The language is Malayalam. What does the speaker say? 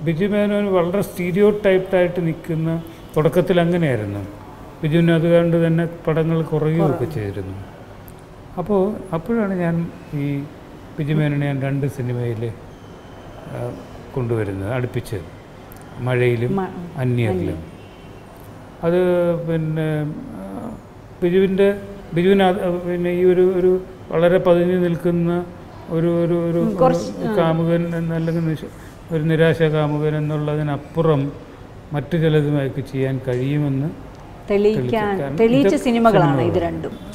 ബിജു മേനോൻ വളരെ സ്റ്റീരിയോ ടൈപ്ഡായിട്ട് നിൽക്കുന്ന തുടക്കത്തിൽ അങ്ങനെയായിരുന്നു ബിജുവിന് അതുകൊണ്ട് തന്നെ പടങ്ങൾ കുറയുകയൊക്കെ ചെയ്തിരുന്നു അപ്പോൾ അപ്പോഴാണ് ഞാൻ ഈ ബിജു മേനോനെ ഞാൻ രണ്ട് സിനിമയിൽ കൊണ്ടുവരുന്നത് അടുപ്പിച്ച് മഴയിലും മ- അന്യരിലും അത് പിന്നെ ആ, ബിജുവിൻ്റെ ബിജുവിന് അത് പിന്നെ ഈ ഒരു ഒരു വളരെ പതിഞ്ഞു നിൽക്കുന്ന ഒരു ഒരു ഒരു ഒരു കാമുകൻ എന്ന അല്ലെങ്കിൽ നിശ- ഒരു നിരാശ കാമുകൻ എന്നുള്ളതിനപ്പുറം മറ്റു ചിലതുമായിട്ട് ചെയ്യാൻ കഴിയുമെന്ന് തെളിയിക്കാൻ കാരണം തെളിയിച്ച ഇത് സിനിമകളാണ് ഇത് സിനിമകളാണ്. രണ്ടും